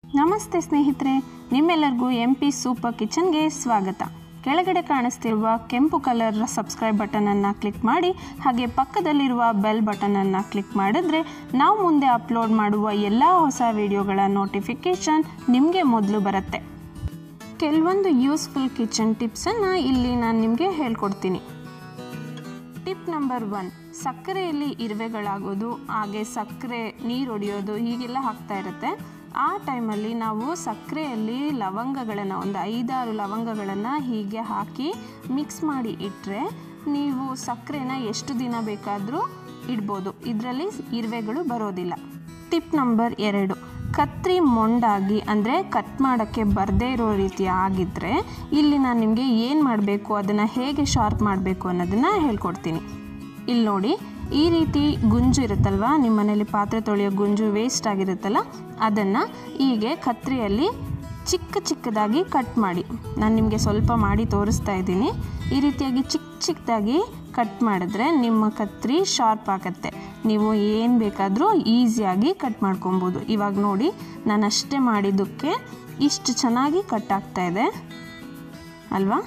ನಮಸ್ತೆ ಸ್ನೇಹಿತರೆ ನಿಮ್ಮೆಲ್ಲರಿಗೂ ಎಂ ಪಿ ಸೂಪರ್ ಕಿಚನ್ಗೆ ಸ್ವಾಗತ ಕೆಳಗಡೆ ಕಾಣಿಸ್ತಿರುವ ಕೆಂಪು ಕಲರ್ ಸಬ್ಸ್ಕ್ರೈಬ್ ಬಟನನ್ನು ಕ್ಲಿಕ್ ಮಾಡಿ ಹಾಗೆ ಪಕ್ಕದಲ್ಲಿರುವ ಬೆಲ್ ಬಟನನ್ನು ಕ್ಲಿಕ್ ಮಾಡಿದ್ರೆ ನಾವು ಮುಂದೆ ಅಪ್ಲೋಡ್ ಮಾಡುವ ಎಲ್ಲ ಹೊಸ ವಿಡಿಯೋಗಳ ನೋಟಿಫಿಕೇಷನ್ ನಿಮಗೆ ಮೊದಲು ಬರುತ್ತೆ ಕೆಲವೊಂದು ಯೂಸ್ಫುಲ್ ಕಿಚನ್ ಟಿಪ್ಸನ್ನು ಇಲ್ಲಿ ನಾನು ನಿಮಗೆ ಹೇಳ್ಕೊಡ್ತೀನಿ ಟಿಪ್ ನಂಬರ್ ಒನ್ ಸಕ್ಕರೆಯಲ್ಲಿ ಇರುವೆಗಳಾಗೋದು ಹಾಗೆ ಸಕ್ಕರೆ ನೀರು ಹೊಡೆಯೋದು ಹೀಗೆಲ್ಲ ಆಗ್ತಾ ಇರುತ್ತೆ ಆ ಟೈಮಲ್ಲಿ ನಾವು ಸಕ್ಕರೆಯಲ್ಲಿ ಲವಂಗಗಳನ್ನು ಒಂದು ಐದಾರು ಲವಂಗಗಳನ್ನು ಹೀಗೆ ಹಾಕಿ ಮಿಕ್ಸ್ ಮಾಡಿ ಇಟ್ಟರೆ ನೀವು ಸಕ್ಕರೆನ ಎಷ್ಟು ದಿನ ಬೇಕಾದರೂ ಇಡ್ಬೋದು ಇದರಲ್ಲಿ ಇರುವೆಗಳು ಬರೋದಿಲ್ಲ ಟಿಪ್ ನಂಬರ್ ಎರಡು ಕತ್ರಿ ಮೊಂಡಾಗಿ ಅಂದರೆ ಕಟ್ ಮಾಡೋಕ್ಕೆ ಬರದೇ ಇರೋ ರೀತಿ ಆಗಿದ್ದರೆ ಇಲ್ಲಿ ನಾನು ನಿಮಗೆ ಏನು ಮಾಡಬೇಕು ಅದನ್ನು ಹೇಗೆ ಶಾರ್ಪ್ ಮಾಡಬೇಕು ಅನ್ನೋದನ್ನು ಹೇಳ್ಕೊಡ್ತೀನಿ ಇಲ್ಲಿ ನೋಡಿ ಈ ರೀತಿ ಗುಂಜು ಇರುತ್ತಲ್ವ ನಿಮ್ಮ ಮನೇಲಿ ಪಾತ್ರೆ ತೊಳೆಯೋ ಗುಂಜು ವೇಸ್ಟ್ ಆಗಿರುತ್ತಲ್ಲ ಅದನ್ನು ಹೀಗೆ ಕತ್ರಿಯಲ್ಲಿ ಚಿಕ್ಕ ಚಿಕ್ಕದಾಗಿ ಕಟ್ ಮಾಡಿ ನಾನು ನಿಮಗೆ ಸ್ವಲ್ಪ ಮಾಡಿ ತೋರಿಸ್ತಾ ಇದ್ದೀನಿ ಈ ರೀತಿಯಾಗಿ ಚಿಕ್ಕ ಚಿಕ್ಕದಾಗಿ ಕಟ್ ಮಾಡಿದ್ರೆ ನಿಮ್ಮ ಕತ್ರಿ ಶಾರ್ಪ್ ಆಗುತ್ತೆ ನೀವು ಏನು ಬೇಕಾದರೂ ಈಸಿಯಾಗಿ ಕಟ್ ಮಾಡ್ಕೊಬೋದು ಇವಾಗ ನೋಡಿ ನಾನು ಅಷ್ಟೇ ಮಾಡಿದ್ದಕ್ಕೆ ಇಷ್ಟು ಚೆನ್ನಾಗಿ ಕಟ್ ಆಗ್ತಾ ಇದೆ ಅಲ್ವಾ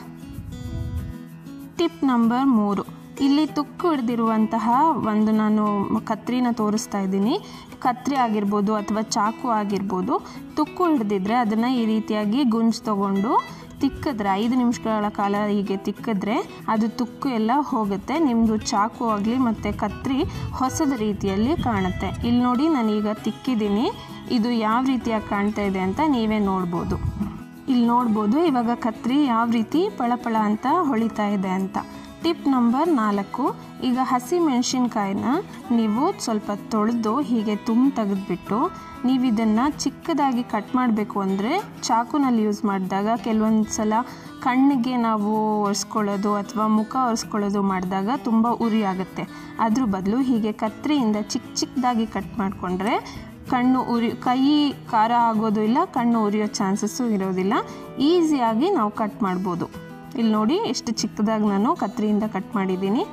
ಟಿಪ್ ನಂಬರ್ ಮೂರು ಇಲ್ಲಿ ತುಕ್ಕು ಹಿಡ್ದಿರುವಂತಹ ಒಂದು ನಾನು ಕತ್ರಿನ ತೋರಿಸ್ತಾ ಇದ್ದೀನಿ ಕತ್ರಿ ಆಗಿರ್ಬೋದು ಅಥವಾ ಚಾಕು ಆಗಿರ್ಬೋದು ತುಕ್ಕು ಹಿಡ್ದಿದ್ರೆ ಅದನ್ನು ಈ ರೀತಿಯಾಗಿ ಗುಂಜು ತಗೊಂಡು ತಿಕ್ಕಿದ್ರೆ ಐದು ನಿಮಿಷಗಳ ಕಾಲ ಹೀಗೆ ತಿಕ್ಕಿದ್ರೆ ಅದು ತುಕ್ಕು ಎಲ್ಲ ಹೋಗುತ್ತೆ ನಿಮ್ಮದು ಚಾಕು ಆಗಲಿ ಮತ್ತು ಕತ್ರಿ ಹೊಸದ ರೀತಿಯಲ್ಲಿ ಕಾಣುತ್ತೆ ಇಲ್ಲಿ ನೋಡಿ ನಾನೀಗ ತಿಕ್ಕಿದ್ದೀನಿ ಇದು ಯಾವ ರೀತಿಯಾಗಿ ಕಾಣ್ತಾ ಇದೆ ಅಂತ ನೀವೇ ನೋಡ್ಬೋದು ಇಲ್ಲಿ ನೋಡ್ಬೋದು ಇವಾಗ ಕತ್ರಿ ಯಾವ ರೀತಿ ಪಳಪಳ ಅಂತ ಹೊಳಿತಾ ಇದೆ ಅಂತ ಟಿಪ್ ನಂಬರ್ ನಾಲ್ಕು ಈಗ ಹಸಿ ಮೆಣಸಿನ್ಕಾಯಿನ ನೀವು ಸ್ವಲ್ಪ ತೊಳೆದು ಹೀಗೆ ತುಂಬ ತೆಗೆದ್ಬಿಟ್ಟು ನೀವು ಇದನ್ನು ಚಿಕ್ಕದಾಗಿ ಕಟ್ ಮಾಡಬೇಕು ಅಂದರೆ ಚಾಕುನಲ್ಲಿ ಯೂಸ್ ಮಾಡಿದಾಗ ಕೆಲವೊಂದು ಸಲ ಕಣ್ಣಿಗೆ ನಾವು ಒರೆಸ್ಕೊಳ್ಳೋದು ಅಥವಾ ಮುಖ ಒರೆಸ್ಕೊಳ್ಳೋದು ಮಾಡಿದಾಗ ತುಂಬ ಉರಿ ಆಗುತ್ತೆ ಅದ್ರ ಬದಲು ಹೀಗೆ ಕತ್ರಿಯಿಂದ ಚಿಕ್ಕ ಚಿಕ್ಕದಾಗಿ ಕಟ್ ಮಾಡಿಕೊಂಡ್ರೆ ಕಣ್ಣು ಉರಿ ಕೈ ಖಾರ ಆಗೋದು ಇಲ್ಲ ಕಣ್ಣು ಉರಿಯೋ ಚಾನ್ಸಸ್ಸು ಇರೋದಿಲ್ಲ ಈಸಿಯಾಗಿ ನಾವು ಕಟ್ ಮಾಡ್ಬೋದು ಇಲ್ಲಿ ನೋಡಿ ಎಷ್ಟು ಚಿಕ್ಕದಾಗಿ ನಾನು ಕತ್ರಿಯಿಂದ ಕಟ್ ಮಾಡಿದ್ದೀನಿ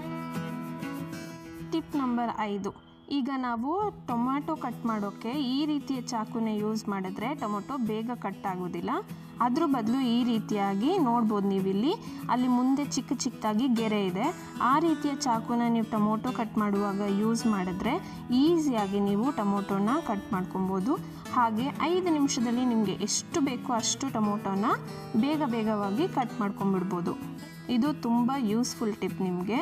ಟಿಪ್ ನಂಬರ್ ಐದು ಈಗ ನಾವು ಟೊಮ್ಯಾಟೊ ಕಟ್ ಮಾಡೋಕ್ಕೆ ಈ ರೀತಿಯ ಚಾಕುನ ಯೂಸ್ ಮಾಡಿದ್ರೆ ಟೊಮೊಟೊ ಬೇಗ ಕಟ್ ಆಗೋದಿಲ್ಲ ಅದ್ರ ಬದಲು ಈ ರೀತಿಯಾಗಿ ನೋಡ್ಬೋದು ನೀವು ಇಲ್ಲಿ ಅಲ್ಲಿ ಮುಂದೆ ಚಿಕ್ಕ ಚಿಕ್ಕದಾಗಿ ಗೆರೆ ಇದೆ ಆ ರೀತಿಯ ಚಾಕುನ ನೀವು ಟೊಮೊಟೊ ಕಟ್ ಮಾಡುವಾಗ ಯೂಸ್ ಮಾಡಿದ್ರೆ ಈಸಿಯಾಗಿ ನೀವು ಟೊಮೊಟೊನ ಕಟ್ ಮಾಡ್ಕೊಬೋದು ಹಾಗೆ ಐದು ನಿಮಿಷದಲ್ಲಿ ನಿಮಗೆ ಎಷ್ಟು ಬೇಕೋ ಅಷ್ಟು ಟೊಮೊಟೊನ ಬೇಗ ಬೇಗವಾಗಿ ಕಟ್ ಮಾಡ್ಕೊಂಬಿಡ್ಬೋದು ಇದು ತುಂಬ ಯೂಸ್ಫುಲ್ ಟಿಪ್ ನಿಮಗೆ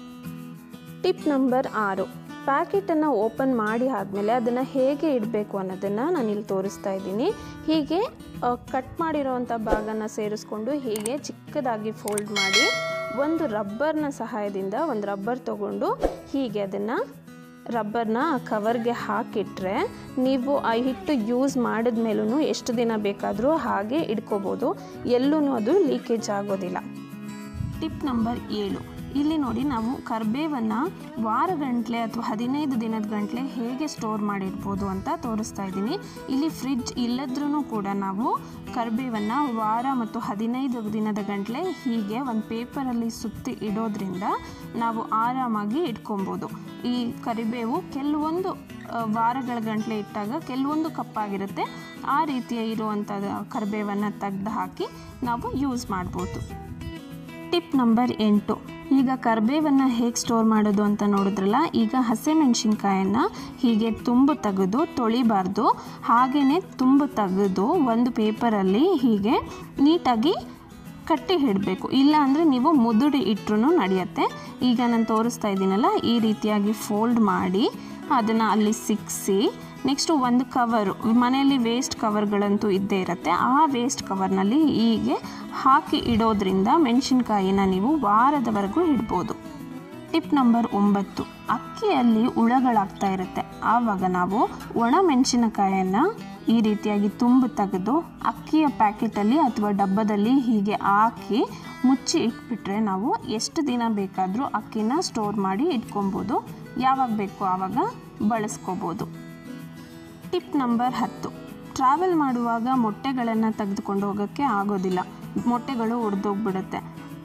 ಟಿಪ್ ನಂಬರ್ ಆರು ಪ್ಯಾಕೆಟನ್ನು ಓಪನ್ ಮಾಡಿ ಆದಮೇಲೆ ಅದನ್ನು ಹೇಗೆ ಇಡಬೇಕು ಅನ್ನೋದನ್ನು ನಾನು ಇಲ್ಲಿ ತೋರಿಸ್ತಾ ಇದ್ದೀನಿ ಹೀಗೆ ಕಟ್ ಮಾಡಿರೋವಂಥ ಭಾಗನ ಸೇರಿಸ್ಕೊಂಡು ಹೀಗೆ ಚಿಕ್ಕದಾಗಿ ಫೋಲ್ಡ್ ಮಾಡಿ ಒಂದು ರಬ್ಬರ್ನ ಸಹಾಯದಿಂದ ಒಂದು ರಬ್ಬರ್ ತಗೊಂಡು ಹೀಗೆ ಅದನ್ನು ರಬ್ಬರ್ನ ಆ ಕವರ್ಗೆ ಹಾಕಿಟ್ರೆ ನೀವು ಆ ಹಿಟ್ಟು ಯೂಸ್ ಮಾಡಿದ ಮೇಲೂ ಎಷ್ಟು ದಿನ ಬೇಕಾದರೂ ಹಾಗೆ ಇಡ್ಕೋಬೋದು ಎಲ್ಲೂ ಅದು ಲೀಕೇಜ್ ಆಗೋದಿಲ್ಲ ಟಿಪ್ ನಂಬರ್ ಏಳು ಇಲ್ಲಿ ನೋಡಿ ನಾವು ಕರ್ಬೇವನ್ನು ವಾರಗಂಟ್ಲೆ ಅಥವಾ ಹದಿನೈದು ದಿನದ ಗಂಟ್ಲೆ ಹೇಗೆ ಸ್ಟೋರ್ ಮಾಡಿಡ್ಬೋದು ಅಂತ ತೋರಿಸ್ತಾ ಇದ್ದೀನಿ ಇಲ್ಲಿ ಫ್ರಿಡ್ಜ್ ಇಲ್ಲದ್ರೂ ಕೂಡ ನಾವು ಕರ್ಬೇವನ್ನು ವಾರ ಮತ್ತು ಹದಿನೈದು ದಿನದ ಗಂಟ್ಲೆ ಹೀಗೆ ಒಂದು ಪೇಪರಲ್ಲಿ ಸುತ್ತಿ ಇಡೋದ್ರಿಂದ ನಾವು ಆರಾಮಾಗಿ ಇಟ್ಕೊಬೋದು ಈ ಕರಿಬೇವು ಕೆಲವೊಂದು ವಾರಗಳ ಗಂಟ್ಲೆ ಇಟ್ಟಾಗ ಕೆಲವೊಂದು ಕಪ್ಪಾಗಿರುತ್ತೆ ಆ ರೀತಿಯ ಇರುವಂಥ ಕರಿಬೇವನ್ನು ತೆಗೆದು ಹಾಕಿ ನಾವು ಯೂಸ್ ಮಾಡ್ಬೋದು ಟಿಪ್ ನಂಬರ್ ಎಂಟು ಈಗ ಕರ್ಬೇವನ್ನು ಹೇಗೆ ಸ್ಟೋರ್ ಮಾಡೋದು ಅಂತ ನೋಡಿದ್ರಲ್ಲ ಈಗ ಹಸಿಮೆಣ್ಸಿನ್ಕಾಯನ್ನು ಹೀಗೆ ತುಂಬು ತೆಗೆದು ತೊಳಿಬಾರ್ದು ಹಾಗೆಯೇ ತುಂಬು ತೆಗೆದು ಒಂದು ಪೇಪರಲ್ಲಿ ಹೀಗೆ ನೀಟಾಗಿ ಕಟ್ಟಿ ಇಡಬೇಕು ಇಲ್ಲ ಅಂದರೆ ನೀವು ಮುದುಡಿ ಇಟ್ಟರು ನಡೆಯುತ್ತೆ ಈಗ ನಾನು ತೋರಿಸ್ತಾ ಇದ್ದೀನಲ್ಲ ಈ ರೀತಿಯಾಗಿ ಫೋಲ್ಡ್ ಮಾಡಿ ಅದನ್ನು ಅಲ್ಲಿ ಸಿಕ್ಕಿಸಿ ನೆಕ್ಸ್ಟು ಒಂದು ಕವರು ಮನೆಯಲ್ಲಿ ವೇಸ್ಟ್ ಕವರ್ಗಳಂತೂ ಇದ್ದೇ ಇರುತ್ತೆ ಆ ವೇಸ್ಟ್ ಕವರ್ನಲ್ಲಿ ಹೀಗೆ ಹಾಕಿ ಇಡೋದ್ರಿಂದ ಮೆಣಸಿನ್ಕಾಯಿನ ನೀವು ವಾರದವರೆಗೂ ಇಡ್ಬೋದು ಟಿಪ್ ನಂಬರ್ ಒಂಬತ್ತು ಅಕ್ಕಿಯಲ್ಲಿ ಹುಳಗಳಾಗ್ತಾ ಇರುತ್ತೆ ಆವಾಗ ನಾವು ಒಣ ಮೆಣಸಿನಕಾಯನ್ನು ಈ ರೀತಿಯಾಗಿ ತುಂಬು ತೆಗೆದು ಅಕ್ಕಿಯ ಪ್ಯಾಕೆಟಲ್ಲಿ ಅಥವಾ ಡಬ್ಬದಲ್ಲಿ ಹೀಗೆ ಹಾಕಿ ಮುಚ್ಚಿ ಇಟ್ಬಿಟ್ರೆ ನಾವು ಎಷ್ಟು ದಿನ ಬೇಕಾದರೂ ಅಕ್ಕಿನ ಸ್ಟೋರ್ ಮಾಡಿ ಇಟ್ಕೊಬೋದು ಯಾವಾಗ ಬೇಕು ಆವಾಗ ಬಳಸ್ಕೋಬೋದು ಟಿಪ್ ನಂಬರ್ ಹತ್ತು ಟ್ರಾವೆಲ್ ಮಾಡುವಾಗ ಮೊಟ್ಟೆಗಳನ್ನು ತೆಗೆದುಕೊಂಡು ಹೋಗೋಕ್ಕೆ ಆಗೋದಿಲ್ಲ ಮೊಟ್ಟೆಗಳು ಒಡೆದೋಗ್ಬಿಡುತ್ತೆ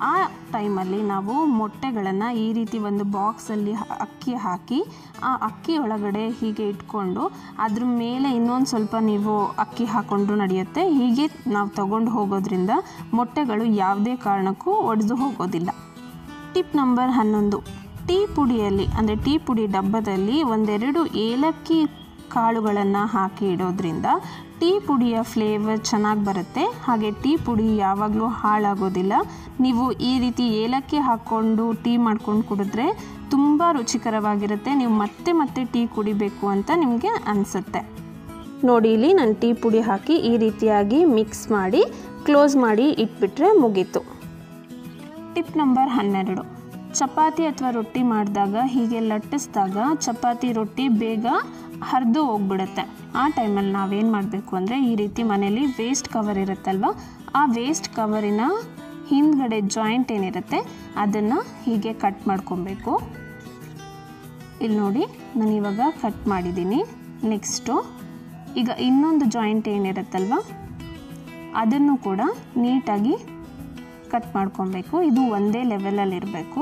ಆ ಟೈಮಲ್ಲಿ ನಾವು ಮೊಟ್ಟೆಗಳನ್ನು ಈ ರೀತಿ ಒಂದು ಬಾಕ್ಸಲ್ಲಿ ಅಕ್ಕಿ ಹಾಕಿ ಆ ಅಕ್ಕಿ ಒಳಗಡೆ ಹೀಗೆ ಇಟ್ಕೊಂಡು ಅದ್ರ ಮೇಲೆ ಇನ್ನೊಂದು ಸ್ವಲ್ಪ ನೀವು ಅಕ್ಕಿ ಹಾಕ್ಕೊಂಡ್ರು ನಡೆಯುತ್ತೆ ಹೀಗೆ ನಾವು ತಗೊಂಡು ಹೋಗೋದ್ರಿಂದ ಮೊಟ್ಟೆಗಳು ಯಾವುದೇ ಕಾರಣಕ್ಕೂ ಒಡೆದು ಹೋಗೋದಿಲ್ಲ ಟಿಪ್ ನಂಬರ್ ಹನ್ನೊಂದು ಟೀ ಪುಡಿಯಲ್ಲಿ ಅಂದರೆ ಟೀ ಪುಡಿ ಡಬ್ಬದಲ್ಲಿ ಒಂದೆರಡು ಏಲಕ್ಕಿ ಕಾಳುಗಳನ್ನು ಹಾಕಿ ಇಡೋದ್ರಿಂದ ಟೀ ಪುಡಿಯ ಫ್ಲೇವರ್ ಚೆನ್ನಾಗಿ ಬರುತ್ತೆ ಹಾಗೆ ಟೀ ಪುಡಿ ಯಾವಾಗಲೂ ಹಾಳಾಗೋದಿಲ್ಲ ನೀವು ಈ ರೀತಿ ಏಲಕ್ಕಿ ಹಾಕ್ಕೊಂಡು ಟೀ ಮಾಡ್ಕೊಂಡು ಕುಡಿದ್ರೆ ತುಂಬ ರುಚಿಕರವಾಗಿರುತ್ತೆ ನೀವು ಮತ್ತೆ ಮತ್ತೆ ಟೀ ಕುಡಿಬೇಕು ಅಂತ ನಿಮಗೆ ಅನಿಸುತ್ತೆ ನೋಡಿ ಇಲ್ಲಿ ನಾನು ಟೀ ಪುಡಿ ಹಾಕಿ ಈ ರೀತಿಯಾಗಿ ಮಿಕ್ಸ್ ಮಾಡಿ ಕ್ಲೋಸ್ ಮಾಡಿ ಇಟ್ಬಿಟ್ರೆ ಮುಗೀತು ಟಿಪ್ ನಂಬರ್ ಹನ್ನೆರಡು ಚಪಾತಿ ಅಥವಾ ರೊಟ್ಟಿ ಮಾಡಿದಾಗ ಹೀಗೆ ಲಟ್ಟಿಸಿದಾಗ ಚಪಾತಿ ರೊಟ್ಟಿ ಬೇಗ ಹರಿದು ಹೋಗ್ಬಿಡುತ್ತೆ ಆ ಟೈಮಲ್ಲಿ ನಾವೇನು ಮಾಡಬೇಕು ಅಂದರೆ ಈ ರೀತಿ ಮನೇಲಿ ವೇಸ್ಟ್ ಕವರ್ ಇರುತ್ತಲ್ವ ಆ ವೇಸ್ಟ್ ಕವರಿನ ಹಿಂದ್ಗಡೆ ಜಾಯಿಂಟ್ ಏನಿರುತ್ತೆ ಅದನ್ನು ಹೀಗೆ ಕಟ್ ಮಾಡ್ಕೊಬೇಕು ಇಲ್ಲಿ ನೋಡಿ ನಾನು ಇವಾಗ ಕಟ್ ಮಾಡಿದ್ದೀನಿ ನೆಕ್ಸ್ಟು ಈಗ ಇನ್ನೊಂದು ಜಾಯಿಂಟ್ ಏನಿರುತ್ತಲ್ವ ಅದನ್ನು ಕೂಡ ನೀಟಾಗಿ ಕಟ್ ಮಾಡ್ಕೊಬೇಕು ಇದು ಒಂದೇ ಲೆವೆಲಲ್ಲಿ ಇರಬೇಕು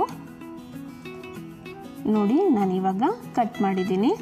ನೋಡಿ ನಾನು ಇವಾಗ ಕಟ್ ಮಾಡಿದ್ದೀನಿ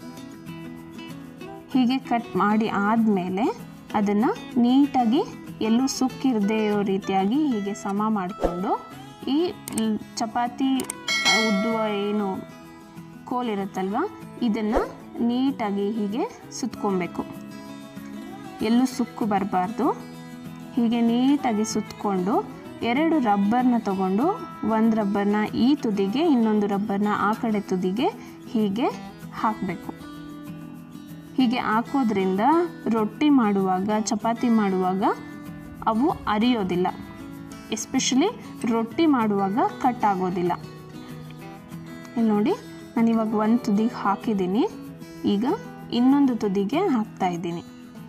ಹೀಗೆ ಕಟ್ ಮಾಡಿ ಆದಮೇಲೆ ಅದನ್ನು ನೀಟಾಗಿ ಎಲ್ಲೂ ಸುಕ್ಕಿರದೇ ಇರೋ ರೀತಿಯಾಗಿ ಹೀಗೆ ಸಮ ಮಾಡಿಕೊಂಡು ಈ ಲ್- ಚಪಾತಿ ಉದ್ದುವ ಏನು ಕೋಲಿರುತ್ತಲ್ವ ಇದನ್ನು ನೀಟಾಗಿ ಹೀಗೆ ಸುತ್ಕೊಬೇಕು ಎಲ್ಲೂ ಸುಕ್ಕು ಬರಬಾರ್ದು ಹೀಗೆ ನೀಟಾಗಿ ಸುತ್ತಕೊಂಡು ಎರಡು ರಬ್ಬರ್ನ ತಗೊಂಡು ಒಂದು ರಬ್ಬರ್ನ ಈ ತುದಿಗೆ ಇನ್ನೊಂದು ರಬ್ಬರ್ನ ಆ ಕಡೆ ತುದಿಗೆ ಹೀಗೆ ಹಾಕಬೇಕು ಹೀಗೆ ಹಾಕೋದ್ರಿಂದ ರೊಟ್ಟಿ ಮಾಡುವಾಗ ಚಪಾತಿ ಮಾಡುವಾಗ ಅವು ಅರಿಯೋದಿಲ್ಲ ಎಸ್ಪೆಷಲಿ ರೊಟ್ಟಿ ಮಾಡುವಾಗ ಕಟ್ ಆಗೋದಿಲ್ಲ ಇಲ್ಲಿ ನೋಡಿ ನಾನು ಇವಾಗ ಒಂದು ತುದಿಗೆ ಹಾಕಿದ್ದೀನಿ ಈಗ ಇನ್ನೊಂದು ತುದಿಗೆ ಹಾಕ್ತಾ ಇದ್ದೀನಿ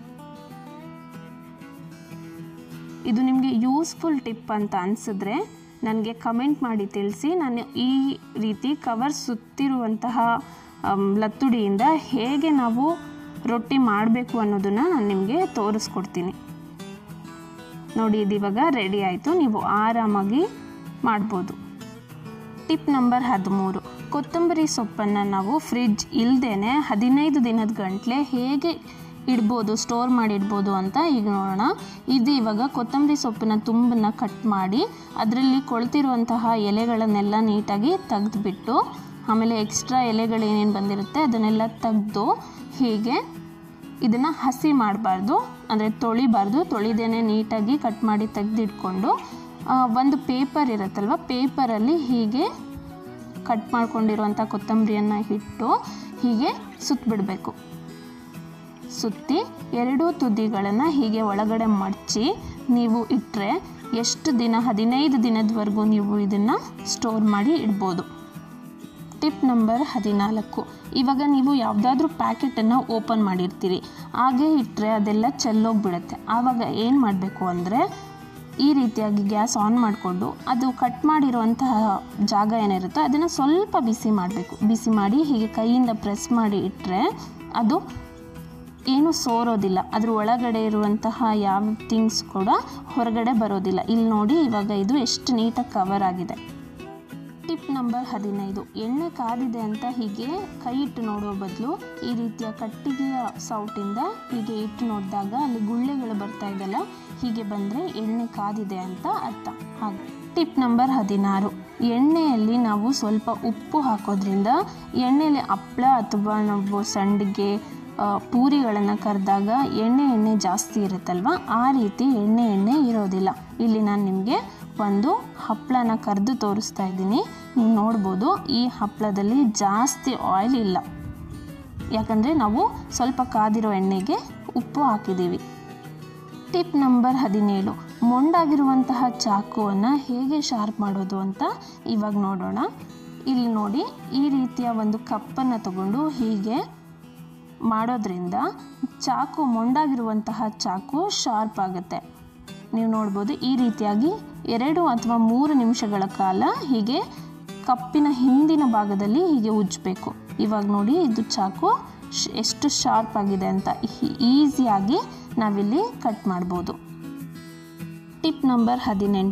ಇದು ನಿಮಗೆ ಯೂಸ್ಫುಲ್ ಟಿಪ್ ಅಂತ ಅನಿಸಿದ್ರೆ ನನಗೆ ಕಮೆಂಟ್ ಮಾಡಿ ತಿಳಿಸಿ ನಾನು ಈ ರೀತಿ ಕವರ್ ಸುತ್ತಿರುವಂತಹ ಅಮ್, ಲತ್ತುಡಿಯಿಂದ ಹೇಗೆ ನಾವು ರೊಟ್ಟಿ ಮಾಡಬೇಕು ಅನ್ನೋದನ್ನು ನಾನು ನಿಮಗೆ ತೋರಿಸ್ಕೊಡ್ತೀನಿ ನೋಡಿ ಇದು ಇವಾಗ ರೆಡಿ ಆಯಿತು ನೀವು ಆರಾಮಾಗಿ ಮಾಡ್ಬೋದು ಟಿಪ್ ನಂಬರ್ ಹದಿಮೂರು ಕೊತ್ತಂಬರಿ ಸೊಪ್ಪನ್ನು ನಾವು ಫ್ರಿಡ್ಜ್ ಇಲ್ಲದೇ ಹದಿನೈದು ದಿನದ ಗಂಟಲೆ ಹೇಗೆ ಇಡ್ಬೋದು ಸ್ಟೋರ್ ಮಾಡಿ ಇಡ್ಬೋದು ಅಂತ ಈಗ ನೋಡೋಣ ಇದು ಇವಾಗ ಕೊತ್ತಂಬರಿ ಸೊಪ್ಪಿನ ತುಂಬನ್ನು ಕಟ್ ಮಾಡಿ ಅದರಲ್ಲಿ ಕೊಳ್ತಿರುವಂತಹ ಎಲೆಗಳನ್ನೆಲ್ಲ ನೀಟಾಗಿ ತೆಗೆದುಬಿಟ್ಟು ಆಮೇಲೆ ಎಕ್ಸ್ಟ್ರಾ ಎಲೆಗಳು ಏನೇನು ಬಂದಿರುತ್ತೆ ಅದನ್ನೆಲ್ಲ ತೆಗೆದು ಹೀಗೆ ಇದನ್ನು ಹಸಿ ಮಾಡಬಾರ್ದು ಅಂದರೆ ತೊಳಿಬಾರ್ದು ತೊಳಿದೇನೆ ನೀಟಾಗಿ ಕಟ್ ಮಾಡಿ ತೆಗೆದಿಟ್ಕೊಂಡು ಒಂದು ಪೇಪರ್ ಇರುತ್ತಲ್ವ ಪೇಪರಲ್ಲಿ ಹೀಗೆ ಕಟ್ ಮಾಡ್ಕೊಂಡಿರುವಂಥ ಕೊತ್ತಂಬರಿಯನ್ನು ಇಟ್ಟು ಹೀಗೆ ಸುತ್ತಬಿಡಬೇಕು ಸುತ್ತಿ ಎರಡೂ ತುದಿಗಳನ್ನು ಹೀಗೆ ಒಳಗಡೆ ಮಡಚಿ ನೀವು ಇಟ್ಟರೆ ಎಷ್ಟು ದಿನ ಹದಿನೈದು ದಿನದವರೆಗೂ ನೀವು ಇದನ್ನು ಸ್ಟೋರ್ ಮಾಡಿ ಇಡ್ಬೋದು ಟಿಪ್ ನಂಬರ್ ಹದಿನಾಲ್ಕು ಇವಾಗ ನೀವು ಯಾವುದಾದ್ರೂ ಪ್ಯಾಕೆಟನ್ನು ಓಪನ್ ಮಾಡಿರ್ತೀರಿ ಹಾಗೆ ಇಟ್ಟರೆ ಅದೆಲ್ಲ ಚೆಲ್ಲೋಗ್ಬಿಡುತ್ತೆ ಆವಾಗ ಏನು ಮಾಡಬೇಕು ಅಂದರೆ ಈ ರೀತಿಯಾಗಿ ಗ್ಯಾಸ್ ಆನ್ ಮಾಡಿಕೊಂಡು ಅದು ಕಟ್ ಮಾಡಿರುವಂತಹ ಜಾಗ ಏನಿರುತ್ತೋ ಅದನ್ನು ಸ್ವಲ್ಪ ಬಿಸಿ ಮಾಡಬೇಕು ಬಿಸಿ ಮಾಡಿ ಹೀಗೆ ಕೈಯಿಂದ ಪ್ರೆಸ್ ಮಾಡಿ ಇಟ್ಟರೆ ಅದು ಏನು ಸೋರೋದಿಲ್ಲ ಅದ್ರ ಒಳಗಡೆ ಇರುವಂತಹ ಯಾವ ಥಿಂಗ್ಸ್ ಕೂಡ ಹೊರಗಡೆ ಬರೋದಿಲ್ಲ ಇಲ್ಲಿ ನೋಡಿ ಇವಾಗ ಇದು ಎಷ್ಟು ನೀಟಾಗಿ ಕವರ್ ಆಗಿದೆ ಟಿಪ್ ನಂಬರ್ ಹದಿನೈದು ಎಣ್ಣೆ ಕಾದಿದೆ ಅಂತ ಹೀಗೆ ಕೈ ಇಟ್ಟು ನೋಡೋ ಬದಲು ಈ ರೀತಿಯ ಕಟ್ಟಿಗೆಯ ಸೌಟಿಂದ ಹೀಗೆ ಇಟ್ಟು ನೋಡಿದಾಗ ಅಲ್ಲಿ ಗುಳ್ಳೆಗಳು ಬರ್ತಾ ಇದೆಯಲ್ಲ ಹೀಗೆ ಬಂದರೆ ಎಣ್ಣೆ ಕಾದಿದೆ ಅಂತ ಅರ್ಥ ಹಾಗೆ ಟಿಪ್ ನಂಬರ್ ಹದಿನಾರು ಎಣ್ಣೆಯಲ್ಲಿ ನಾವು ಸ್ವಲ್ಪ ಉಪ್ಪು ಹಾಕೋದ್ರಿಂದ ಎಣ್ಣೆಯಲ್ಲಿ ಹಪ್ಪಳ ಅಥವಾ ನಾವು ಸಂಡಿಗೆ ಆ, ಪೂರಿಗಳನ್ನು ಕರೆದಾಗ ಎಣ್ಣೆ ಎಣ್ಣೆ ಜಾಸ್ತಿ ಇರುತ್ತಲ್ವ ಆ ರೀತಿ ಎಣ್ಣೆ ಎಣ್ಣೆ ಇರೋದಿಲ್ಲ ಇಲ್ಲಿ ನಾನು ನಿಮಗೆ ಒಂದು ಹಪ್ಪಳನ ಕರೆದು ತೋರಿಸ್ತಾ ಇದ್ದೀನಿ ನೀವು ನೋಡ್ಬೋದು ಈ ಹಪ್ಪಳದಲ್ಲಿ ಜಾಸ್ತಿ ಆಯಿಲ್ ಇಲ್ಲ ಯಾಕಂದರೆ ನಾವು ಸ್ವಲ್ಪ ಕಾದಿರೋ ಎಣ್ಣೆಗೆ ಉಪ್ಪು ಹಾಕಿದ್ದೀವಿ ಟಿಪ್ ನಂಬರ್ ಹದಿನೇಳು ಮೊಂಡಾಗಿರುವಂತಹ ಚಾಕುವನ್ನು ಹೇಗೆ ಶಾರ್ಪ್ ಮಾಡೋದು ಅಂತ ಇವಾಗ ನೋಡೋಣ ಇಲ್ಲಿ ನೋಡಿ ಈ ರೀತಿಯ ಒಂದು ಕಪ್ಪನ್ನು ತಗೊಂಡು ಹೀಗೆ ಮಾಡೋದ್ರಿಂದ ಚಾಕು ಮೊಂಡಾಗಿರುವಂತಹ ಚಾಕು ಶಾರ್ಪ್ ಆಗುತ್ತೆ ನೀವು ನೋಡ್ಬೋದು ಈ ರೀತಿಯಾಗಿ ಎರಡು ಅಥವಾ ಮೂರು ನಿಮಿಷಗಳ ಕಾಲ ಹೀಗೆ ಕಪ್ಪಿನ ಹಿಂದಿನ ಭಾಗದಲ್ಲಿ ಹೀಗೆ ಉಜ್ಜಬೇಕು ಇವಾಗ ನೋಡಿ ಇದು ಚಾಕು ಶ್- ಎಷ್ಟು ಶಾರ್ಪ್ ಆಗಿದೆ ಅಂತ ಈಸಿಯಾಗಿ ನಾವಿಲ್ಲಿ ಕಟ್ ಮಾಡ್ಬೋದು ಟಿಪ್ ನಂಬರ್ ಹದಿನೆಂಟು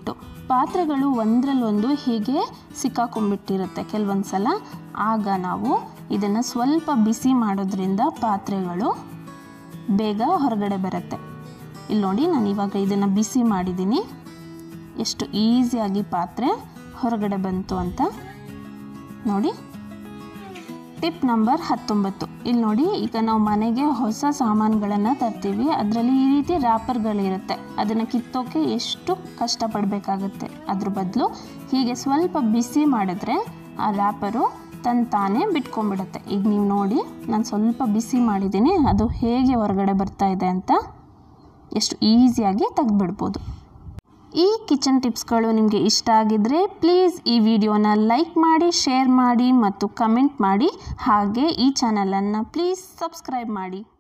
ಪಾತ್ರೆಗಳು ಒಂದರಲ್ಲೊಂದು ಹೀಗೆ ಸಿಕ್ಕಾಕೊಂಡ್ಬಿಟ್ಟಿರುತ್ತೆ ಕೆಲವೊಂದು ಸಲ ಆಗ ನಾವು ಇದನ್ನು ಸ್ವಲ್ಪ ಬಿಸಿ ಮಾಡೋದ್ರಿಂದ ಪಾತ್ರೆಗಳು ಬೇಗ ಹೊರಗಡೆ ಬರುತ್ತೆ ಇಲ್ಲಿ ನೋಡಿ ನಾನು ಇವಾಗ ಇದನ್ನು ಬಿಸಿ ಮಾಡಿದ್ದೀನಿ ಎಷ್ಟು ಈಸಿಯಾಗಿ ಪಾತ್ರೆ ಹೊರಗಡೆ ಬಂತು ಅಂತ ನೋಡಿ ಟಿಪ್ ನಂಬರ್ ಹತ್ತೊಂಬತ್ತು ಇಲ್ಲಿ ನೋಡಿ ಈಗ ನಾವು ಮನೆಗೆ ಹೊಸ ಸಾಮಾನುಗಳನ್ನು ತರ್ತೀವಿ ಅದರಲ್ಲಿ ಈ ರೀತಿ ರ್ಯಾಪರ್ಗಳಿರುತ್ತೆ ಅದನ್ನು ಕಿತ್ತೋಕೆ ಎಷ್ಟು ಕಷ್ಟಪಡಬೇಕಾಗತ್ತೆ ಅದ್ರ ಬದಲು ಹೀಗೆ ಸ್ವಲ್ಪ ಬಿಸಿ ಮಾಡಿದ್ರೆ ಆ ರ್ಯಾಪರು ತನ್ನ ತಾನೇ ಬಿಟ್ಕೊಂಡ್ಬಿಡುತ್ತೆ ಈಗ ನೀವು ನೋಡಿ ನಾನು ಸ್ವಲ್ಪ ಬಿಸಿ ಮಾಡಿದ್ದೀನಿ ಅದು ಹೇಗೆ ಹೊರಗಡೆ ಬರ್ತಾ ಇದೆ ಅಂತ ಎಷ್ಟು ಈಸಿಯಾಗಿ ತೆಗೆದ್ಬಿಡ್ಬೋದು ಈ ಕಿಚನ್ ಟಿಪ್ಸ್ಗಳು ನಿಮಗೆ ಇಷ್ಟ ಆಗಿದ್ದರೆ ಪ್ಲೀಸ್ ಈ ವಿಡಿಯೋನ ಲೈಕ್ ಮಾಡಿ ಶೇರ್ ಮಾಡಿ ಮತ್ತು ಕಮೆಂಟ್ ಮಾಡಿ ಹಾಗೆ ಈ ಚಾನಲನ್ನು ಪ್ಲೀಸ್ ಸಬ್ಸ್ಕ್ರೈಬ್ ಮಾಡಿ